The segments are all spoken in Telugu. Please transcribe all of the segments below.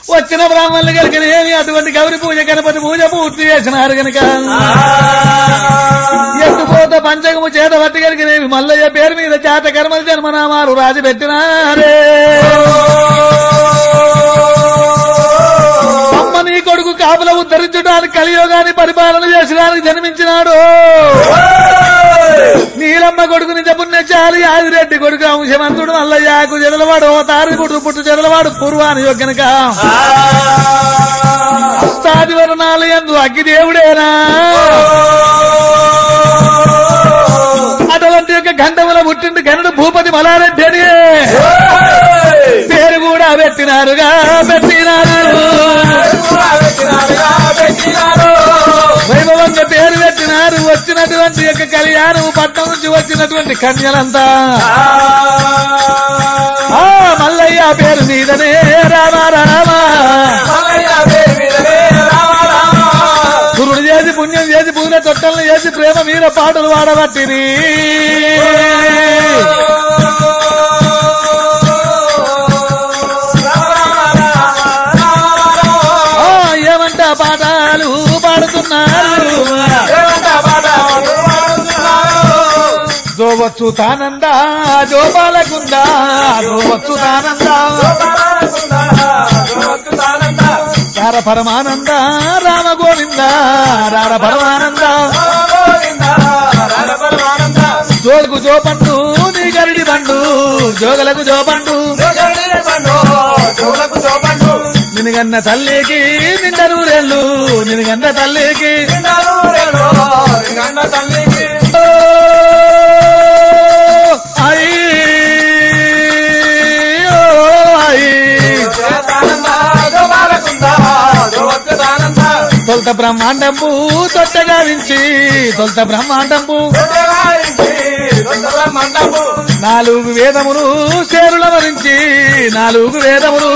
వచ్చిన బ్రాహ్మణులు కనుకనేమి అటువంటి గౌరి పూజ గణపతి పూజ పూర్తి చేసినారు గనుక ఎత్తుపోత పంచకము చేత పట్టి కనుకనేమి మల్లయ్య పేరు మీద చేత కర్మల జన్మనామాలు రాజు పెట్టినారే అమ్మ నీ కొడుకు కాపుల ఉద్ధరించడానికి కలియోగాన్ని పరిపాలన చేసడానికి జన్మించినాడు నీలమ్మ కొడుకు నిజ పుణ్యచాలి ఆదిరెడ్డి కొడుకు అంశమంతుడు మల్లయ్యాకు జదలవాడు ఓ తారి పుట్టు పుట్టు జదలవాడు పూర్వాని యొగ్గనక అష్టాది వరణాలు ఎందు అగ్గిదేవుడేనా అటువంటి యొక్క గంటముల పుట్టింది గనుడు భూపతి మలారెడ్డి అని పేరు కూడా పెట్టినారుగా పెట్టినారు వైభవంగా పేరు పెట్టినారు వచ్చినటువంటి యొక్క కళ్యాణం పట్నం నుంచి వచ్చినటువంటి కన్యలంతా ఆ మల్లయ్య పేరు మీదనే రామ రామ గురుడు చేసి పుణ్యం చేసి పూల తొట్టలను చేసి ప్రేమ మీద పాటలు వాడబట్టిరి ఆ, ఏమంట పాఠాలు పాడుతున్నారు జోవచ్చు తానందా జోపాలకుందా జోవచ్చు తానందా రార పరమానంద రామ గోవింద రార పరమానంద జోగుకు జోపండు నీ గరిడి బండు జోగలకు జోపండు నినగన్న తల్లికి నిండరు రెళ్ళు నినగన్న తల్లికి ఓ, ఐ, ఓ, ఐ. తొలత బ్రహ్మాండంబు తొట్టగా వించి తొలత బ్రహ్మాండంబు నాలుగు వేదములు చేరుల వరించి నాలుగు వేదములు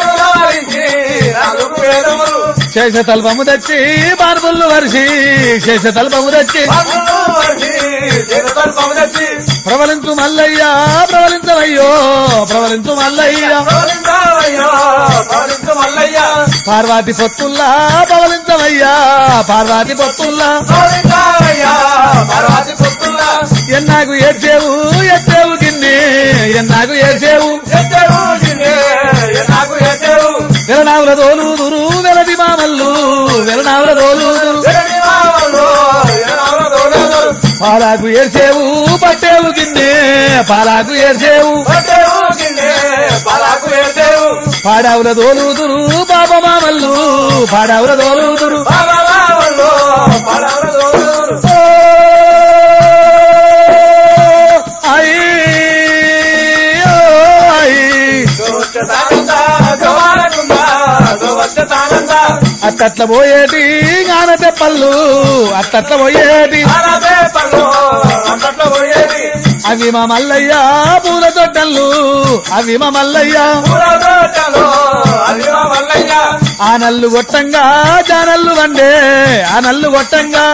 శేష తల్పము తెచ్చి బార్బుల్లు వరిసి శేష తల్పము తెచ్చి ప్రబలించు మల్లయ్య ప్రబలించవయ్యో ప్రబలించు మల్లయ్య పార్వతి పొత్తుల్లా ప్రబలించవయ్యా పార్వతి పొత్తుల్లా ఎన్నాకు ఏడ్చేవు ఎత్తేవు గిన్నె ఎన్నాకు ఏడ్చేవు వెలనావుల దోలుదురు వెలది మామల్లు వెలనావుల దోలుదురు పాలాకు ఏడ్చేవు పట్టేవు గిన్నె పాలాకు ఏడ్చేవు పాడావుల దోలుదురు బాబ మామల్లు పాడావుల దోలుదురు ఓ, ఐ, ఓ, ఐ. అట్టట్ల పోయేటి గాన తెప్పళ్ళు అట్టట్ల పోయేటి అవి మా మల్లయ్య పూల తొట్టళ్ళు అవి మా మల్లయ్య ఆ నల్లు గొట్టంగా జానల్లు వండే ఆ నల్లు గొట్టంగా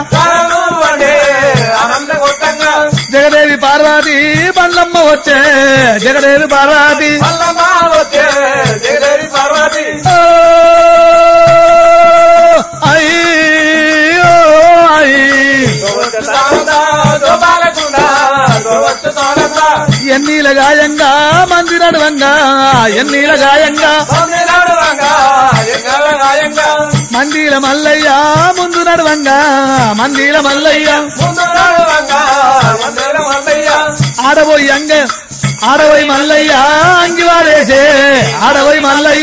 జగదేవి పార్వతి బండ్లమ్మ వచ్చే జగదేవి పార్వతి ఓ, ఐ, ఓ, ఐ. ఎన్నీల గాయంగా మంది నడవంగా ఎన్నీల గాయంగా మందిల మల్లయ్య ముందు నడవంగా మందిల మల్లయ్య ఆడబోయి అంగ ఆడబోయి మల్లయ్య అంగివారేసే ఆడబోయి మల్లయ్య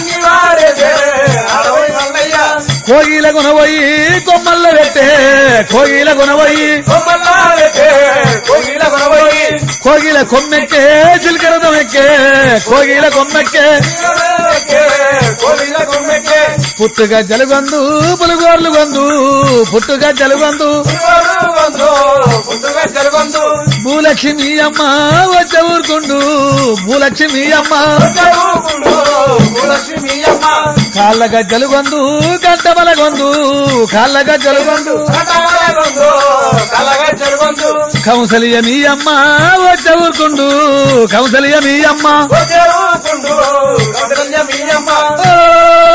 కోగిల గుణబోయి కొమ్మల్లో పెట్టే కోగిల గుణబోయి కోగిల కొమ్మెక్కే చిలకరదం ఎక్కే కోగిల కొమ్మెక్కే పుట్టుగా జలుగొందు పులుగోర్లు గొందు పుట్టుగా జలుగొందు భూలక్ష్మి అమ్మ వచ్చే ఊరుకుండు భూలక్ష్మి అమ్మ కాళ్ళ గజ్జలు గొందు గంట బలగొందు కాళ్ళ గజ్జలు గొందు కౌసలియ మీ అమ్మ వచ్చే ఊరుకుండు కౌసలియ మీ అమ్మ ఓ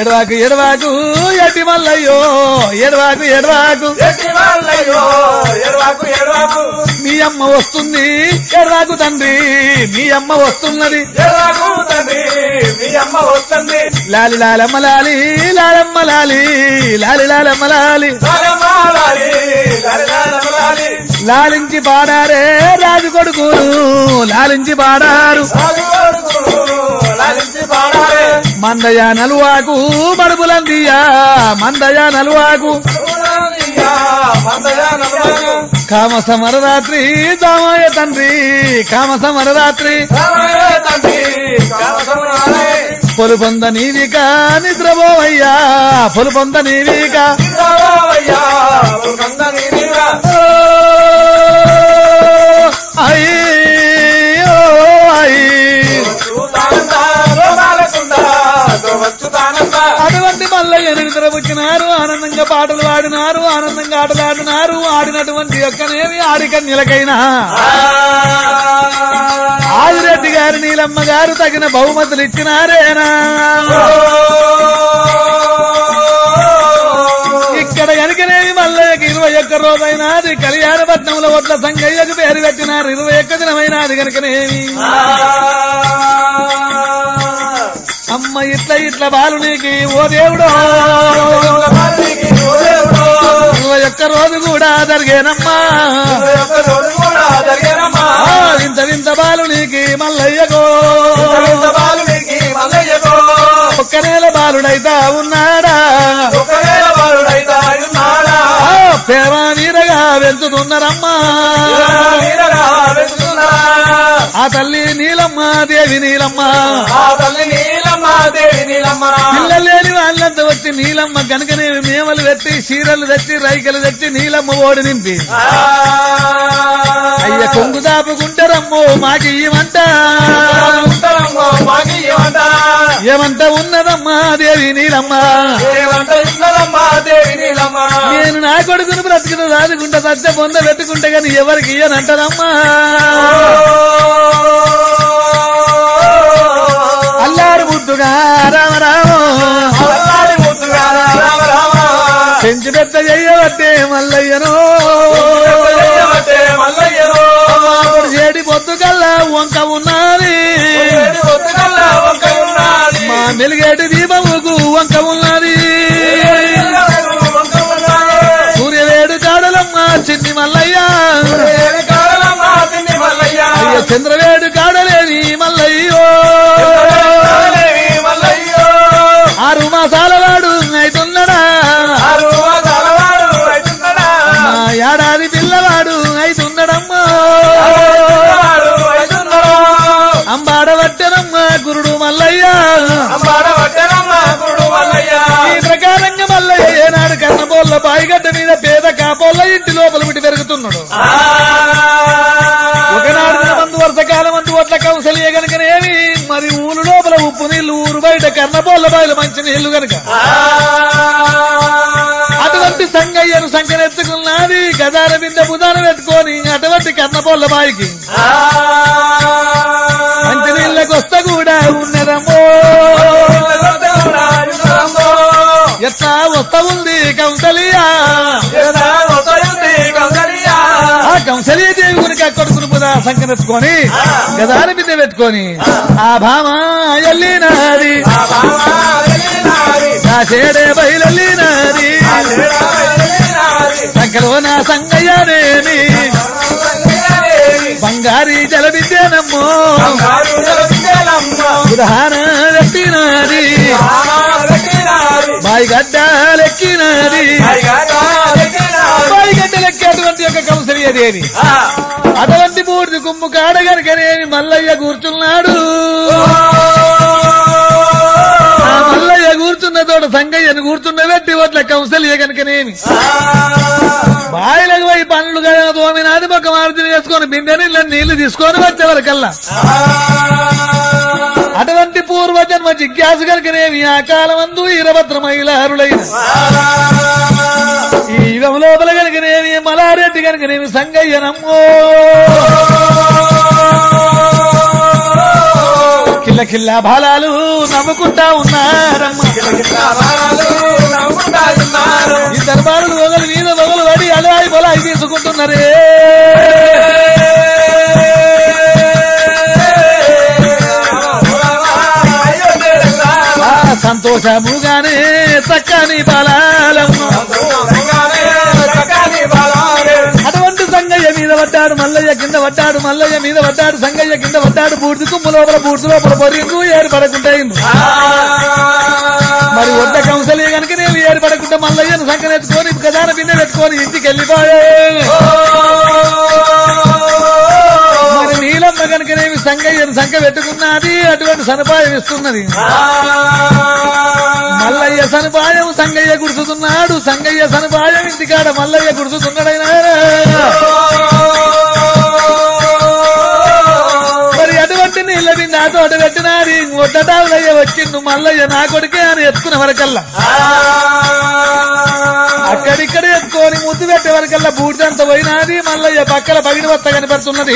ఎడవాకు ఎడవాకు ఎడ్డి మల్లయ్యో ఎడవాకు ఎడవాకు ఎట్టి వాళ్ళయ్యో ఎడవాకు ఎడవాకు మీ అమ్మ వస్తుంది ఎడవాకు తండ్రి మీ అమ్మ వస్తున్నది ఎడవాకు తండ్రి మీ అమ్మ వస్తుంది లాలి లాలమ్మ లాలి లాలమ్మ లాలి లాలి లాలమ్మ లాలి లాలమ్మాలాలి, లాలిలాలమ్మాలాలి. లాలించి పాడారే రాజు కొడుకులు లాలించి పాడారు లాలి కొడుకు, లాలించి పాడాలి. మందయ నలువాకు మడుపులందియా మందయ నలువాకు ఊరనియా, మందయ నలువాకు. కామ సమరరాత్రి దామయ్య తండ్రి కామ సమరరాత్రి రామయ్య తండ్రి, కామసమునాలి. పొలుపొంద నీవిక నిద్రపోవయ్యా పొలుపొంద నీవిక రావయ్యా, ఉల్కంద నీవిగా. అయ్యో అయ్యో చూతానంద, రోమాలకుండ, వచ్చుతానంద. అటువంటి మల్లయ్యను నిద్రపుచ్చినారు ఆనందంగా పాటలు పాడినారు ఆనందంగా ఆటలాడినారు ఆడినటువంటి యొక్కనేమి ఆడికన్యలకైనా ఆదిరెడ్డి గారు నీలమ్మ గారు తగిన బహుమతులు ఇచ్చినారేనా ఇక్కడ కనుకనేమి మల్లయ్యకి ఇరవై ఒక్క రోజైనాది కళ్యాణపట్నంలో ఒట్ల సంగయ్యకు పేరు పెట్టినారు ఇరవై ఒక్క దినమైనాది కనుకనేమి అమ్మ ఇట్ల ఇట్ల బాలునికి ఓ దేవుడో ఇరవై ఒక్క రోజు కూడా జరిగేనమ్మా ఆ, వింత వింత బాలునికి మల్లయ్యకో ఒక్క నెల బాలుడైతా ఉన్నాడా ఆ, ప్రేమ నీరగా పెంచుతున్నారమ్మా ఆ తల్లి నీలమ్మ దేవి నీలమ్మ పిల్లలు లేని వాళ్ళంతా వచ్చి నీలమ్మ కనుకనే మేమలు పెట్టి చీరలు తెచ్చి రైకలు తెచ్చి నీలమ్మ ఓడి నింపి అయ్య కొంగు దాపుకుంటారమ్మో మాకి ఇవ్వంట ఏమంట ఉన్నదమ్మా దేవి నీలమ్మ నేను నా కొడుకును బ్రతికిన రాదుకుంటా సత్య పొంద పెట్టుకుంటే గాని ఎవరికి ఇయ్యనంటారమ్మా అల్లారు ముద్దుగా రామరామో పెంచి పెద్ద చెయ్యబట్టే మల్లయ్యను అప్పుడు చేడి పొద్దు కల్లా వంక ఉన్నది మా మెలిగేటి దీపముకు వంక ఉన్నది సూర్యవేడు కాడలమ్మ చిన్ని మల్లయ్య అయ్య చంద్రవేడు కాడలేని మల్లయ్యో ఆరు మాసాల వాడు అయితున్నాడా మా ఏడాది పిల్లవాడు అయితున్నాడమ్మా అంబాడబట్టనమ్మ గురుడు మల్లయ్య ఈ ప్రకారంగా మల్లయ్య ఏనాడు కన్నబోళ్ళ బాయిగడ్డ మీద పేద కాపోళ్ళ ఇంటి లోపల విటి పెరుగుతున్నాడు ఒకనాడు మందు వర్షకాలం అందు ఒట్ల కౌసలియ గనుకనేమి మరి ఊరు లోపల ఉప్పు నీళ్లు ఊరు బయట కన్నబోళ్ళ బాయిలు మంచి నీళ్లు గనుక అటువంటి సంగయ్యను సంకనెత్తుకున్నది గదాల బిందె బుధాన పెట్టుకొని అటువంటి కన్నబోళ్ళ బాయికి మంచి నీళ్ళకి వస్తా కూడా ఉన్నదమ్మో ఎట్లా వస్తా ఉంది కౌసలియా ఆ కంసలీ దేవి గురికి కొడుకుని బుధ సంకనెత్తుకొని గదాల బిందె పెట్టుకొని ఆ భామ ఎల్లినాది నా చేడే బయలెల్లినాది సంకలో నా సంగయ్యనేమి బంగారి జలబిద్దేనమ్మో ఉదాహరణ పెట్టినది బాయి గడ్డలెక్కినది బాయి గడ్డలెక్కేటువంటి యొక్క కంసలియ దేవి అటువంటి బూడిది కుమ్ము కాడ గనుకనేమి మల్లయ్య కూర్చున్నాడు ఆ మల్లయ్య కూర్చున్న తోట సంగయ్యను కూర్చున్న పెట్టి ఓట్ల కంసలియ గనుకనేమి బాయిలకు పోయి పనులు కదా తోమినాది ఒక మార్జిన్ వేసుకొని బిందె నీళ్ళ నీళ్లు తీసుకొని వచ్చేవరకల్లా అటువంటి పూర్వజన్మ జిజ్ఞాసు కనుకనేమి ఆ కాలమందు ఈరభద్ర మహిళారులైన ఈ యుగం లోపల కనుకనేమి మలారెడ్డి కనుకనేమి సంగయ్యనమ్మో కిల్ల కిల్ల కిల్ల బాలాలు నవ్వుకుంటా ఉన్నారమ్మ ఈ దర్బారులు ఒకరి మీద ఒకరు పడి అలాయి బొలాయి తీసుకుంటున్నారే ఆ సంతోషముగానే చక్కని బలాలమ్మ అటువంటి సంగయ్య మీద పడ్డాడు మల్లయ్య కింద పడ్డాడు మల్లయ్య మీద పడ్డాడు సంగయ్య కింద పడ్డాడు బూడిది కుమ్ము లోపల బూడిది లోపల పొరింగు ఏర్పడకుంటాయి మరి ఒడ్డ కంసలే కనుక నేను ఏర్పడకుండా మల్లయ్యను సంకనెత్తుకొని గదాన బిందె పెట్టుకొని ఇంటికి వెళ్ళిపోయాను మరి నీలమ్మ కనుకనేమి సంగయ్యను సంఖ పెట్టుకున్నది అటువంటి సదుపాయం ఇస్తున్నది మల్లయ్య సనుపాయం సంగయ్య గుడుచుతున్నాడు సంగయ్య సనుపాయం ఇంటికాడ మల్లయ్య గుడుచుతున్నాడైనా మరి అటువంటి నీళ్ళ బిందె నాతో అటు పెట్టినాది ఒడ్డటావులయ్య వచ్చిండు మల్లయ్య నా కొడుకే అని ఎత్తుకునే వరకల్లా అక్కడిక్కడ ఎత్తుకొని ముద్దు పెట్టే వరకల్లా బూడిదంత పోయినాది మల్లయ్య పక్కల పగిడి వత్త కనపడుతున్నది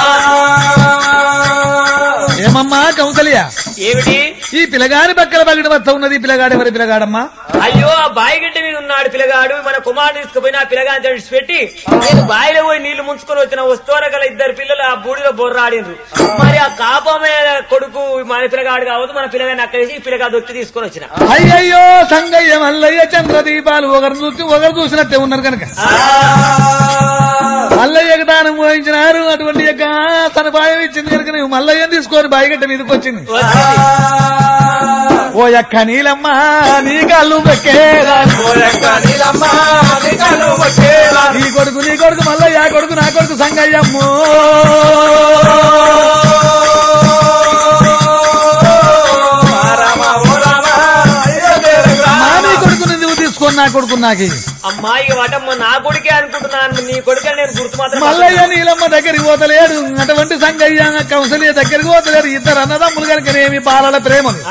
ఏమమ్మా కౌసల్య ఏమిటి ఈ పిల్లగాడి పక్కల పగిడి వత్త ఉన్నది ఈ పిల్లగాడు ఎవరి పిల్లగాడమ్మా అయ్యో ఆ బావి గడ్డ మీద ఉన్నాడు పిల్లగాడు మన కుమారుడు తీసుకుపోయిన ఆ పిల్లగాని తెడిచి పెట్టి నేను బావిలో పోయి నీళ్లు ముంచుకొని వచ్చిన వస్తువుల గల ఇద్దరు పిల్లలు ఆ బూడిలో బొర్రాడిండ్రు మరి ఆ కాపమే కొడుకు మన పిల్లగాడు కావద్దు మన పిల్లగాని అక్కడి ఈ పిల్లగా దొక్కి తీసుకొని వచ్చిన అయ్యయ్యో సంగయ్య మల్లయ్య చంద్రదీపాలు ఒకరు చూసి ఒకరు చూసినట్టే ఉన్నారు కనుక మల్లయ్యకు దానం పోయించినారు అటువంటి యొక్క సదుపాయం ఇచ్చింది కనుక నువ్వు మల్లయ్యని తీసుకొని బాయిగడ్డ మీదకి వచ్చింది ఓ యొక్క నీలమ్మ నీ కళ్ళు మెక్కేరా నీ కొడుకు నీ కొడుకు మల్లయ్య కొడుకు నా కొడుకు సంగయ్యమ్మో మా నీ కొడుకుని నువ్వు తీసుకొని నా కొడుకు నాకు ఇయ్యి. అమ్మాయి వాటమ్మ నా కొడుకే అనుకుంటున్నాను నీ కొడుకే నేను గుర్తు మాత్రం మల్లయ్య నీలమ్మ దగ్గరికి పోతలేడు అటువంటి సంగయ్య కౌసల్య దగ్గరికి పోతలేడు ఇద్దరు అన్నదమ్ములు కనుకనేమి బాలల ప్రేమలు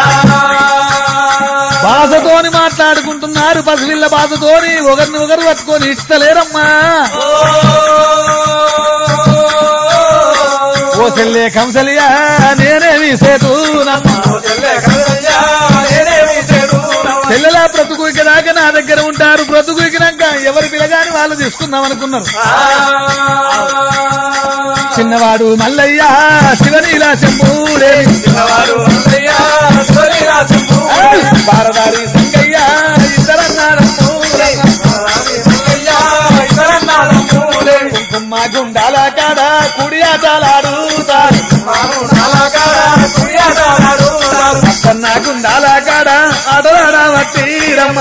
బాధతోని మాట్లాడుకుంటున్నారు పసిపిల్ల బాధతోని ఒకరిని ఒకరు పట్టుకొని ఇస్తలేరమ్మా ఓ సెల్లే కంసలియ నేనేమి సేతునమ్మా చెల్లెలా బ్రతుకుకి దాకా నా దగ్గర ఉంటారు బ్రతుకుకినాక ఎవరు పిలగాని వాళ్ళు తీసుకుందాం అనుకున్నారు చిన్నవాడు మల్లయ్య శివనీలా చెమ్ముడే బారదారి సంగయ్య ఇద్దరన్నారమ్ము కుంకుమ గుండాల కాడ కుడి ఆటలాడుతారు అక్కన్న గుండాల కాడ ఆటలాడవట్టిరమ్మ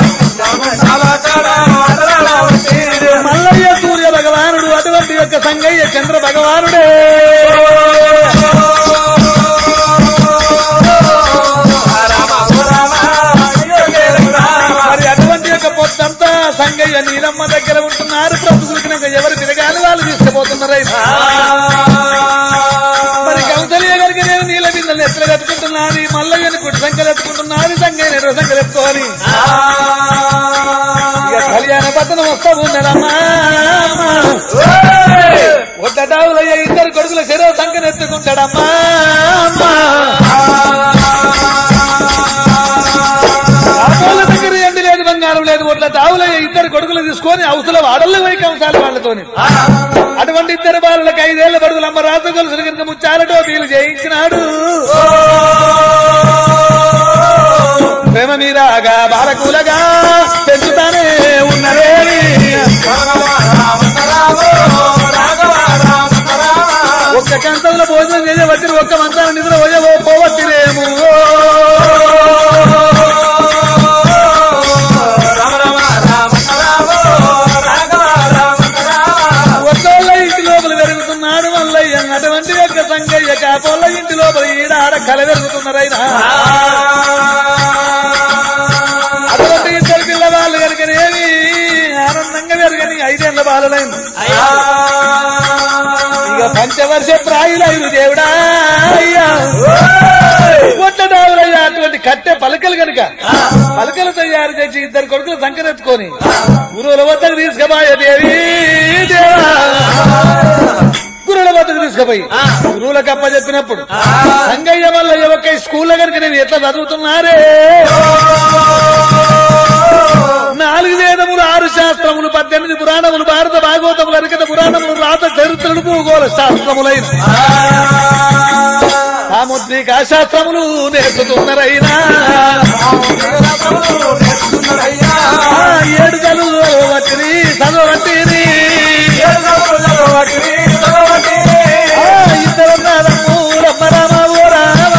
మల్లయ్య సూర్య భగవానుడు అటువంటి యొక్క సంగయ్య చంద్ర భగవానుడే మరి అటువంటి యొక్క పొద్దంతా సంగయ్య నీలమ్మ దగ్గర ఉంటున్నారు బ్రతుకులకి ఎవరు తిరగాలి వాళ్ళు తీసుకుపోతున్నారు మరి కౌసల్య గారికి నేను నీల బిందెలు ఎత్తులు కట్టుకుంటున్నాను మల్లయ్యని కుట్టి సంఖ్యలు ఎత్తుకుంటున్నాను సంగయ్య నెడు సంఖ్యలు ఎత్తుకొని ఇక కళ్యాణ పట్టణం వస్తా ఉన్నదమ్మా ఒడ్డటావులయ్య ఇద్దరు కొడుకుల శరీర సంఖ్యను ఎత్తుకుంటాడమ్మా రామోళ్ళ దగ్గర ఎండి లేదు బంగారం లేదు ఒడ్ల తావులయ్య ఇద్దరు కొడుకులు తీసుకొని అవసరం వాడల్లో పోయి కంసాలి వాళ్ళతోని అటువంటి ఇద్దరు బాలులకు ఐదేళ్ల బడుగులు అమ్మ రాత గొలుసులు కనుక ముచ్చాలటో వీలు జయించినాడు ప్రేమ మీరాగా బాలకూలగా పెంచుతానే ఉన్నదే ఒక్క కంచంలో భోజనం చేయబట్టి ఒక్క మంచాల నిధులు పోయవో పోవచ్చులేము ఒక్కోళ్ళ ఇంటి లోపల పెరుగుతున్నాడు మల్లయ్య అటువంటి యొక్క సంగయ్య కాపోళ్ళ ఇంటి లోపల ఈడ ఆడ కల పెరుగుతున్నారైనా అటువంటి ఇద్దరు పిల్లవాళ్ళు కనుకనేమి ఆనందంగా పెరగని ఐదేళ్ల బాలలైంది ఇక పంచవర్ష ప్రాయులైన దేవుడా అయ్యా కొట్టడావులయ్యా అటువంటి కట్టె పలకలు కనుక పలకలు తయారు చేసి ఇద్దరు కొడుకులు సంకరెత్తుకొని గురువుల వద్దకు తీసుకుపోయే దేవి దేవా గురువుల వద్దకు తీసుకుపోయి గురువులకు అప్ప చెప్పినప్పుడు సంగయ్య వల్ల ఒక్క స్కూల్లో కనుక నేను ఎట్లా చదువుతున్నారే నాలుగు వేదములు ఆరు శాస్త్రములు పద్దెనిమిది పురాణములు భారత భాగవతములు అరికత పురాణములు రాత చరిత్రలు భూగోళ శాస్త్రములైన సాముద్రిక శాస్త్రములు నేర్పుతున్నారైనా ఆ ఏడు చదువు వచ్చిని చదవట్టిని ఇద్దరున్నారమ్ము రమ్మ రామ ఓ రామ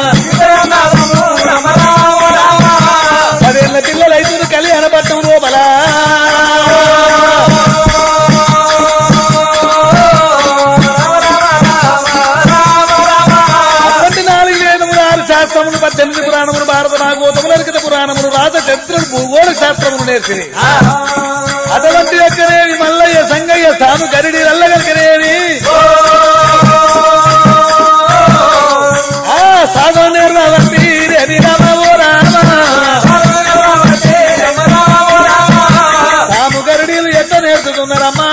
పదేళ్ల పిల్లలైతురు కళ్యాణ పట్టణం లోపల అటువంటి నాలుగు వేదములు ఆరు శాస్త్రములు పద్దెనిమిది పురాణములు భారత భాగవతములు అరికత పురాణములు రాత చరిత్రలు భూగోళ శాస్త్రములు నేర్చిని అటువంటి యొక్కనేవి మల్లయ్య సంగయ్య సాము గరిడి రల్లగలిగినేవి ఆ సాధన నేర్వట్టి రవి రామ ఓ రామ సాము గరిడీలు ఎంత నేర్చుకున్నారమ్మా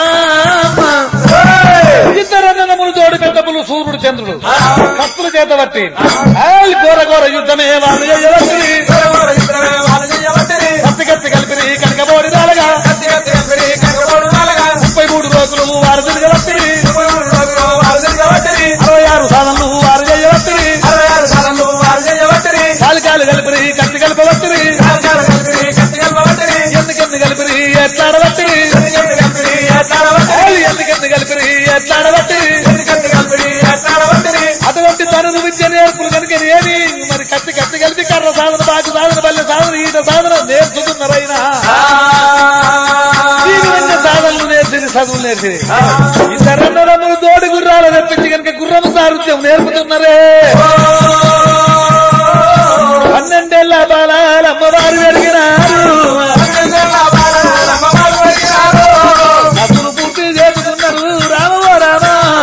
ఇద్దరన్నములు తోడు పెద్దపులు సూర్యుడు చంద్రుడు కత్తుల చేత బట్టి ఆల్ ఘోర ఘోర యుద్ధమే వాళ్ళు చేయవచ్చి కత్తి కత్తి కలిపి కనకబోడి రాలగా ముప్పై మూడు రోజులు వారు తిరగబట్టి అరవై ఆరు సాధనలు వారు చేయబట్టి కాలికాలు కలిపి కత్తి కలపబట్టి ఎందుకెందు కలిపి ఎట్లాడబట్టి ఎందుకెందు కలిపి ఎట్లాడబట్టి అటువంటి తనులు విద్య నేర్పులు కనుక ఏమి మరి కత్తి కత్తి కలిపి కర్ర సాధన బాకు సాధన పల్లె సాధన ఈట సాధన నేర్చుకున్నారైనా ఈ విధంగా సాధనలు నేర్చింది చదువులు నేర్చింది ఇద్దరన్నరములు తోడి గుర్రాలు తెప్పించి కనుక గుర్రము సారుత్యం నేర్పుతున్నారే పన్నెండేళ్ల బాలాల అమ్మవారు పెరిగినారు చదువులు పూర్తి చేసుకున్నారు రామో రామ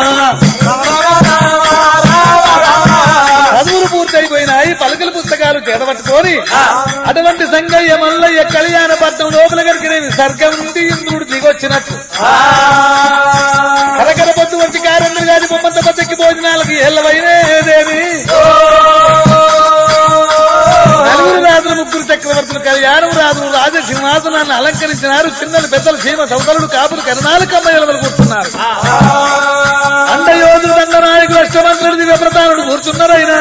చదువులు పూర్తి అయిపోయినాయి పలకల పుస్తకాలు చేతబట్టుకొని అటువంటి సంగయ్య మల్లయ్య కళ్యాణ పట్నం లోపల గడికిన స్వర్గం నుండి ఇంద్రుడు దిగొచ్చినట్టు కరకర పొద్దు వంటి కారణం గారి బొమ్మంత బద్దకి భోజనాలకు ఏళ్ళవైనదేవి నలుగురు రాజులు ముగ్గురు చక్రవర్తులు కళ్యాణం రాజులు రాజసింహాసనాన్ని అలంకరించినారు చిన్నలు పెద్దలు సీమ సౌకరులు కాపులు కరణాలు కమ్మయ్యలు కూర్చున్నారు అండయోధుడు దండనాయకులు అష్టమంతుడు దివ్యప్రతానుడు కూర్చున్నారైనా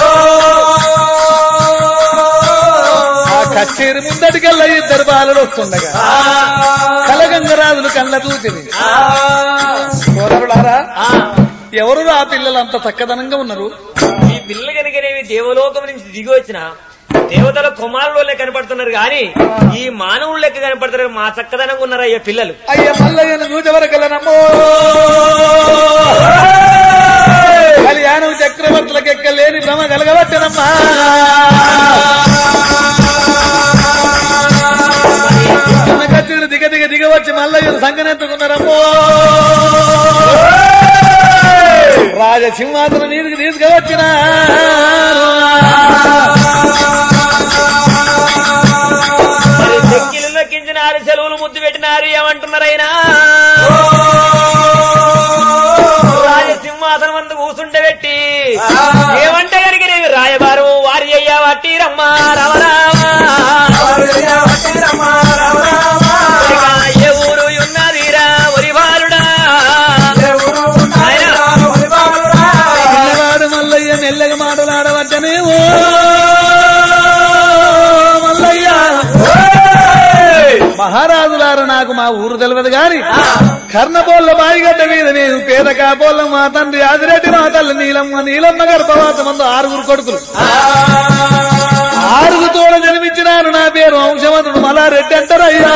ఆ కచేరి ముందటికెళ్ళ ఇద్దరు బాలలు వస్తుండగా కలగంగరాజులు కళ్ళ చూసింది సోదరులారా ఎవరు ఆ పిల్లలు అంత చక్కదనంగా ఉన్నారు ఈ పిల్లలు కనుకనేవి దేవలోకం నుంచి దిగి వచ్చిన దేవతల కుమారుల కనపడుతున్నారు గాని ఈ మానవుల లెక్క కనపడుతున్నారు మా చక్కదనంగా ఉన్నారు అయ్యా పిల్లలు అయ్య మల్లయ్యను చూచవరగలనమ్మో కళ్యాణం చక్రవర్తులకు ఎక్కలేని భ్రమ కలగవచ్చనమ్మా కచ్చుడు దిగ దిగ దిగవచ్చి మల్లయ్యను సంగనెత్తుకున్నారమ్మో రాజసింహాసనం మీదకి తీసుకువచ్చిన మరి చెక్కిలు నొక్కించినారు సెలవులు ముద్దు పెట్టినారు ఏమంటున్నారైనా రాజసింహాసనం అందు కూసుండ పెట్టి ఏమంటే కనుక నేను రాయబారు వారి అయ్యా వట్టి రమ్మా రమరామా ఇక ఏ ఊరు ఉన్నదిరా ఒరి బాలుడా ఆయన పిల్లవాడు మల్లయ్య మెల్లగా మాటలాడవచ్చనే ఓ మల్లయ్య మహారాజులారు నాకు మా ఊరు తెలియదు గాని కర్ణపోళ్ళ బాయిగడ్డ మీద నేను పేద కాపోళ్ళ మా తండ్రి ఆదిరెడ్డి మా తల్లి నీలమ్మ నీలమ్మ గర్భవాసమందు ఆరుగురు కొడుకులు ఆరుగు తోడ జన్మించినారు నా పేరు వంశవంతుడు మలారెడ్డి అంటారయ్యా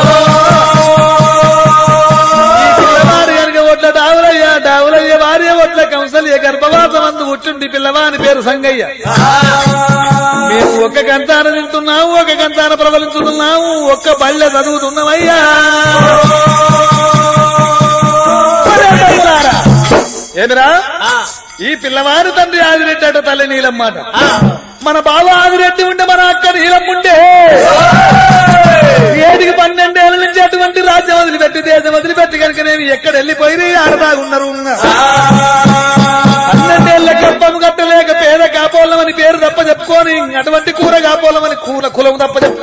ఈ పిల్లవాడు కనుక ఒట్ల డావులయ్య డావులయ్య భార్య ఒట్ల కంసల్య గర్భవాసమందు పుట్టిండి పిల్లవాని పేరు సంగయ్య మేము ఒక్క గంటాన తింటున్నాము ఒక గంటాన ప్రబలించుతున్నాము ఒక్క బళ్ళె చదువుతున్నామయ్యా ఒరే తమ్ములారా, ఏమిరా ఆ, ఈ పిల్లవారి తండ్రి ఆదిరెడ్డి అట తల్లి నీలమ్మాట మన బావ ఆదిరెడ్డి ఉంటే మన అక్క నీలమ్ముంటే ఏటికి పన్నెండేళ్ల నుంచి అటువంటి రాజ్యం వదిలిపెట్టి దేశం వదిలిపెట్టి కనుక నేను ఎక్కడ వెళ్ళిపోయి ఆడదాగున్నారు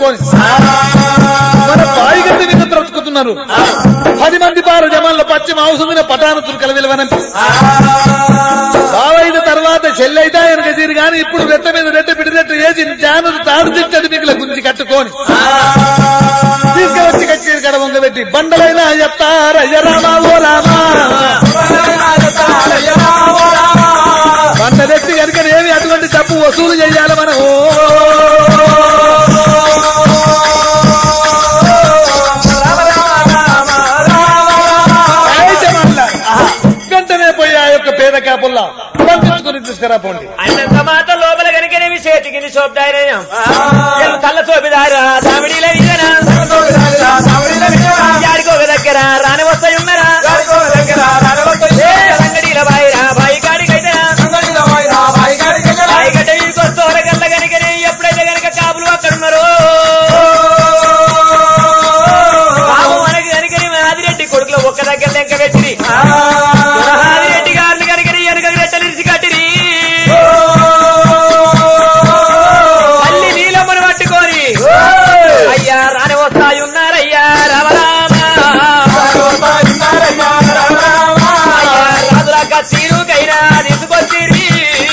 పెట్టుకొని మన పాయిగట్టి మీద బ్రతుకుతున్నారు పది మంది పారు జమాన్ల పశ్చిమ అవసరమైన పటాన తుర్కల విలువనంపి బావైన తర్వాత చెల్లైతే వెనక తీరు గాని ఇప్పుడు రెట్ట మీద రెట్ట పిడిరెట్ట వేసి జానరు తాడు తిట్టడి మిగిల గుంజి కట్టుకొని తీసుకువచ్చి కచ్చేరి కడ వంగబెట్టి బండలైనా చెప్తారయ్య రామా ఓ రామా బండలెత్తి కనుక ఏమి అటువంటి డబ్బు వసూలు చెయ్యాలి మనం అయితే మళ్ళా వెంటనే పోయి ఆ యొక్క పేద కాపుల్లా పంపించుకుని తీసుకురా పోండి అన్నంత మాట లోపల కనుకనేవి చేతికి శోభదాయనం తల్ల శోభిదారా దామిడిలో ఇదనా యాడికి ఒక దగ్గర రాని వస్తాయి ఉన్నారా రంగడీల బాయిరా బాయి కాడికైతే బాయి గడ్డ వీడికి వస్తే గల్ల కనుకనే ఎప్పుడైతే గనక కాపులు అక్కడ ఉన్నారు బాబు మనకి కనుకని ఆదిరెడ్డి కొడుకులో ఒక్క దగ్గర లెక్క పెట్టిరి ఆదిరెడ్డి గారిని కనుకని వెనక రెట్టలిసి కట్టిరి తల్లి నీలమ్మను పట్టుకొని అయ్యా రాని వస్తాయి ఉన్నారయ్యా రామరామ అయ్యా రాజుల కచ్చీరుకైనా తీసుకొచ్చిరి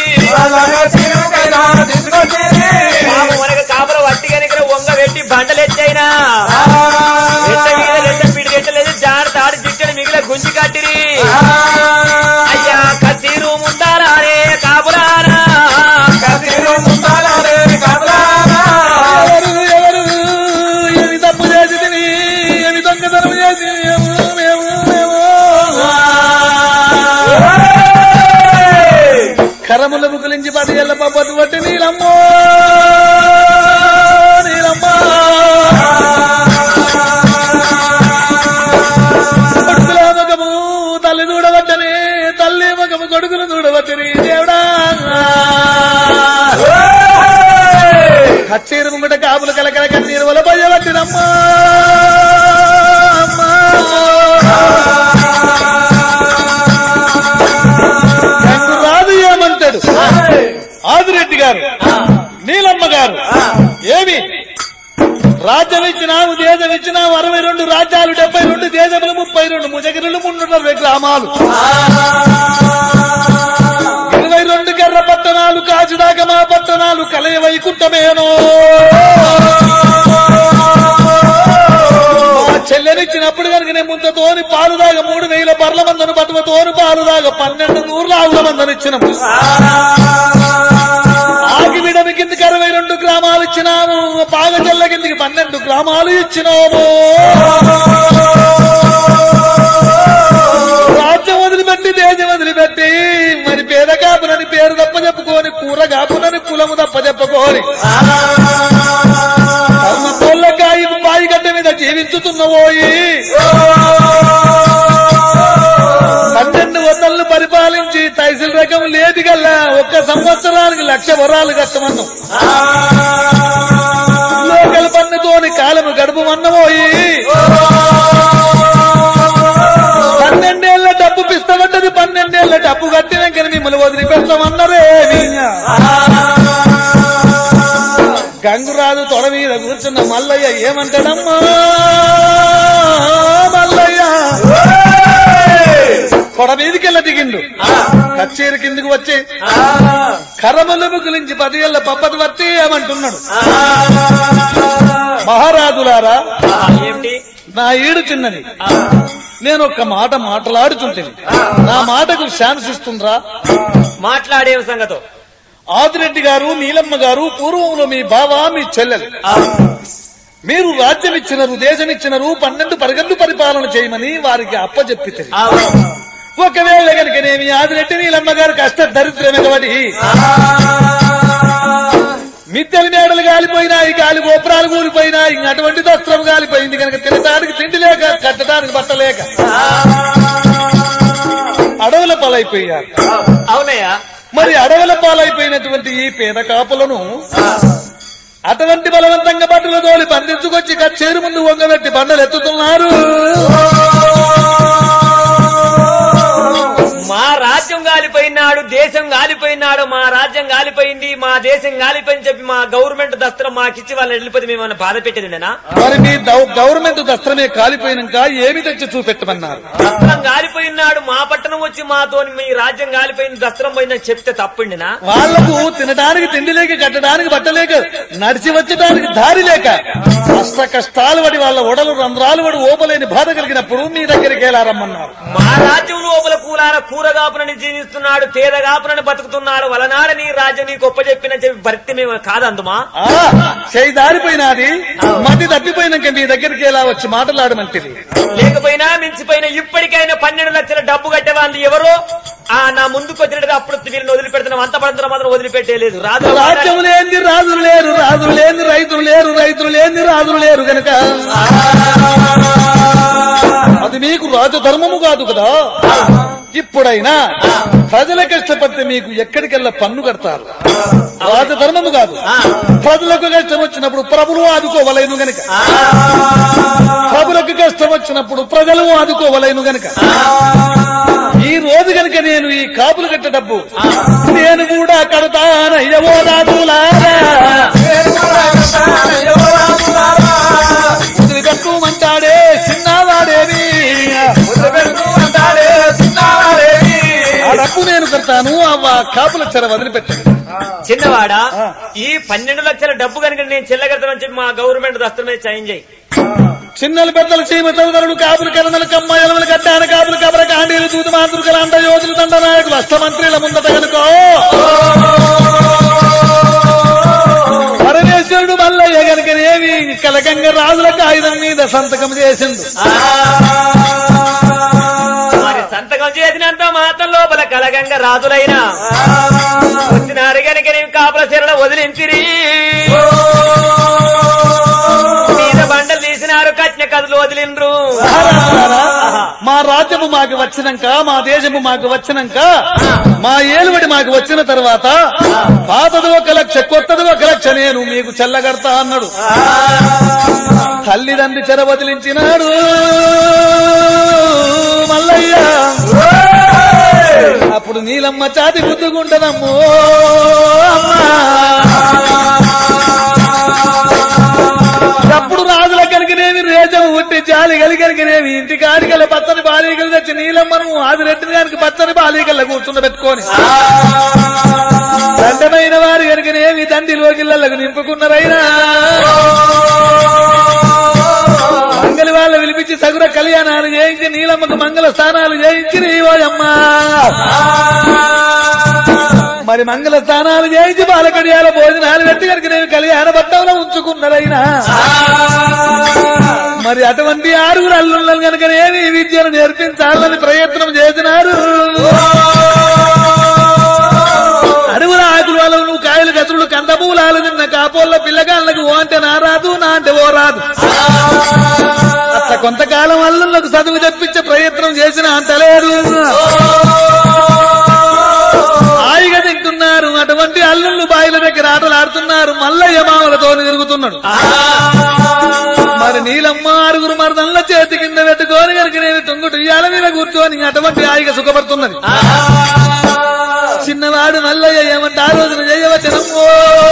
బాబు మనకు కాపుల వట్టి కనుక వంగ పెట్టి బండలు ఎచ్చైనా రెట్ట మీద రెట్ట పిడి రెట్టలేదు జాడ తాడి జిట్టని మిగిలిన గుంజి కట్టిరి అయ్యా కచ్చీరు ముందారానే కాపులారా ఎవరు ఎవరు ఏమి తప్పు చేసింది ఏమి దొంగతనం చేసి మేము మేము మేము కరముల ముకులించి పది ఏళ్ళ పబ్బతి పట్టి నీలమ్మో నీలమ్మ కొడుకుల మగము తల్లి చూడవచ్చని తల్లి మగము కొడుకులు చూడవచ్చని దేవుడా కచ్చేరు ముంగట కాపులు కలకల కన్నీరు వల భయవచ్చినమ్మా రాదు ఏమంటాడు ఆదిరెడ్డి గారు నీలమ్మ గారు ఏమి రాజ్యం ఇచ్చినాము దేశం ఇచ్చినాము అరవై రెండు రాజ్యాలు డెబ్బై రెండు దేశములు ముప్పై రెండు ముజగిరులు మున్నూట గ్రామాలు ఇరవై రెండు కర్ర పట్టణాలు కాచుదాక మా పట్టణాలు కలయ వైకుంఠమేనో మా చెల్లెనిచ్చినప్పుడు కనుక నేను ముందతోని పాలుదాగా మూడు వేల బర్ల మందను పట్టువతోని పాలుదాగా పన్నెండు నూరుల ఆవుల మందను ఇచ్చినాము ఆగివిడమ కిందకి అరవై రెండు గ్రామాలు ఇచ్చినాము పాగజల్ల కిందికి పన్నెండు గ్రామాలు ఇచ్చినాము రాజ్యం వదిలిపెట్టి దేశం వదిలిపెట్టి మరి పేద కాపునని పేరు తప్ప చెప్పుకోని కూర కాపునని కులము తప్ప చెప్పుకోని పొల్లకాయ బాయి గడ్డ మీద జీవించుతున్నవోయి పన్నెండు వందలను పరిపాలించి తైసిల్ రకం లేదు గల్లా ఒక్క సంవత్సరానికి లక్ష వరాలు కట్టమన్నాం లోకల్ పన్నుతోని కాలము గడుపు మన్నమోయి పన్నెండేళ్ల డబ్బు పిస్తబడ్డది పన్నెండేళ్ల డబ్బు కట్టినాక మిమ్మల్ని వదిలిపెడతామన్నరే గంగురాజు తొడ మీద కూర్చున్న మల్లయ్య ఏమంటాడమ్మా మల్లయ్య తొడ మీదకెళ్ళ దిగిండు కచ్చేరి కిందకు వచ్చి కరములు గురించి పది ఏళ్ల పప్పది వత్తి ఏమంటున్నాడు మహారాజులారా ఏమిటి నా ఈడు చిన్నది నేను ఒక్క మాట మాట్లాడుతుంటేది నా మాటకు ఛాన్స్ ఇస్తుండ్రా మాట్లాడే సంగతో ఆదిరెడ్డి గారు నీలమ్మ గారు పూర్వంలో మీ బావ మీ చెల్లెలు మీరు రాజ్యం ఇచ్చినారు దేశం ఇచ్చినారు పన్నెండు పరగళ్ళు పరిపాలన చేయమని వారికి అప్పచెప్పితే ఒకవేళ కనుకనేమి ఆదిరెడ్డి నీలమ్మ గారు కష్ట దరిద్రమే కాబట్టి మిద్దెల మేడలు కాలిపోయినాయి గాలి గోపురాలు కూలిపోయినాయి ఇంక అటువంటి దస్త్రం కాలిపోయింది కనుక తినడానికి తిండి లేక కట్టడానికి బట్ట లేక అడవుల పాలైపోయారు అవునయ్యా మరి అడవుల పాలైపోయినటువంటి ఈ పేద కాపులను అటువంటి బలవంతంగా బట్టలు తోలి బంధించుకొచ్చి కచ్చేరు ముందు వంగబెట్టి బండలు ఎత్తుతున్నారు మా రాజ్యం గాలిపోయినాడు దేశ దేశం గాలిపోయినాడు మా రాజ్యం గాలిపోయింది మా దేశం గాలిపోయింది చెప్పి మా గవర్నమెంట్ దస్త్రం మాకిచ్చి వాళ్ళని వెళ్ళిపోతే మేము ఏమన్నా బాధ పెట్టేదిండేనా మరి మీ దౌ- గవర్నమెంట్ దస్త్రమే కాలిపోయినాక ఏమి తెచ్చి చూపెట్టమన్నారు దస్త్రం గాలిపోయినాడు మా పట్టణం వచ్చి మాతో మీ రాజ్యం గాలిపోయింది దస్త్రం పోయిందని చెప్తే తప్పిండినా వాళ్లకు తినడానికి తిండి లేక కట్టడానికి బట్టలేక నడిచి వచ్చడానికి దారి లేక కష్ట కష్టాలు పడి వాళ్ళ ఒడలు రంధ్రాలు పడి ఓపలేని బాధ కలిగినప్పుడు మీ దగ్గరికి ఎలా రమ్మన్నారు మా రాజ్యం లోపల కూలార కూరగాపునని జీవిస్తున్నాడు పేదగాపునని బతుకుతున్నాడు వలనాడ నీ రాజ్యం నీకు గొప్ప చెప్పిన చెప్పి భర్తీ మేము కాదందుమా ఆ చేయి దారిపోయినది మతి తప్పిపోయినాక మీ దగ్గరికి ఎలా వచ్చి మాట్లాడమంటిది లేకపోయినా మించిపోయినా ఇప్పటికైనా పన్నెండు లక్షల డబ్బు కట్టే వాళ్ళు ఎవరో ఆ నా ముందుకు వచ్చినట్టు అప్పుడు వీళ్ళని వదిలిపెడుతున్నాం అంత పడుతున్న మాత్రం వదిలిపెట్టేలేదు రాజు రాజ్యం లేని రాజులు లేరు రాజులు లేని రైతులు లేరు రైతులు లేని రాజులు లేరు గనక అది మీకు రాజధర్మము కాదు కదా ఇప్పుడైనా ప్రజల కష్టపడితే మీకు ఎక్కడికెళ్ళ పన్ను కడతారు రాజధర్మము కాదు ప్రజలకు కష్టం వచ్చినప్పుడు ప్రభులు ఆదుకోవలేను గనక ప్రభులకు కష్టం వచ్చినప్పుడు ప్రజలు ఆదుకోవలేను గనక ఈ రోజు గనక నేను ఈ కాపులు కట్ట డబ్బు నేను కూడా కడతానయ్యవో రాజులారా వదిలిపెట్టుమంటాడే చిన్నవాడేవి ఆ డబ్బు నేను కడతాను అవ్వ కాపుల చెర వదిలిపెట్టాను చిన్నవాడా ఈ పన్నెండు లక్షల డబ్బు కనుక నేను చెల్లగడతానని చెప్పి మా గవర్నమెంట్ దస్తం మీద చేంజ్ చేయి చిన్నలు పెద్దలు చీమ చదువుదరులు కాపులు కరణలు కమ్మ ఎలవలు కట్టాన కాపులు కబర కాండీలు దూత మాతృకలు అండ యోధులు దండ నాయకులు అష్టమంత్రుల ముందట కనుకో పరమేశ్వరుడు మల్లయ్య గనుకనేమి కలకంగ రాజులకు ఆయుధం మీద సంతకం చేసిండు మరి సంతకం చేసినంత మాత్రం లోపల కలగంగా రాజులైనా వచ్చినారు కనుక నేను కాపుల చీరలు వదిలించిరి మీద బండలు తీసినారు కట్న కథలు వదిలిండ్రు మహారాజులారా, మా రాజ్యము మాకు వచ్చినాక మా దేశము మాకు వచ్చినాక మా ఏలుబడి మాకు వచ్చిన తర్వాత పాతది ఒక లక్ష కొత్తది ఒక లక్ష నేను మీకు చెల్లగడతా అన్నాడు తల్లిదండ్రి చెర వదిలించినాడు మల్లయ్య అప్పుడు నీలమ్మ చాతి గుద్దుకుంటదమ్మో అమ్మా అప్పుడు రాజుల కనుకనేమి రేజం ఉట్టి జాలి కలిగలిగినేమి ఇంటి కాడికల పచ్చని బాలీకలు తెచ్చి నీలమ్మను ఆదిరెట్టిన గారికి పచ్చని బాలీకల్లో కూర్చుండ పెట్టుకొని దండమైన వారి కనుకనేమి దండి లోకిళ్ళకు నింపుకున్నారైనా మంగళి వాళ్ళ పిలిపించి సగుర కళ్యాణాలు చేయించి నీలమ్మకు మంగళ స్థానాలు చేయించి నీవోయమ్మా మరి మంగళ స్థానాలు చేయించి బాలకడియాల భోజనాలు పెట్టి కనుక నేను కళ్యాణ పట్టంలో ఉంచుకున్నారైనా మరి అటువంటి ఆరుగురు అల్లుళ్ళను కనుక నేను విద్యను నేర్పించాలని ప్రయత్నం చేసినారు అడుగుల ఆకులు వాళ్ళు నువ్వు కాయలు గతులు కందపూలాలు నిన్న కాపోళ్ళ పిల్లగాళ్ళకు ఓ అంటే నా రాదు నా అంటే ఓ రాదు అట్లా కొంతకాలం అల్లుళ్ళకు చదువు తెప్పించే ప్రయత్నం చేసిన అంతలేదు హాయిగా తింటున్నారు అటువంటి అల్లుళ్ళు బాయిల దగ్గర ఆటలు ఆడుతున్నారు మల్లయ్య మామలతో తిరుగుతున్నాడు మరి నీలమ్మ ఆరుగురు మరదల్ల చేతి కింద పెట్టుకొని కనుక నేను తుంగుటు ఇయ్యాల మీద కూర్చొని అటువంటి హాయిగా సుఖపడుతున్నది చిన్నవాడు మల్లయ్య ఏమంటే ఆలోచన చేయవచ్చనమ్మో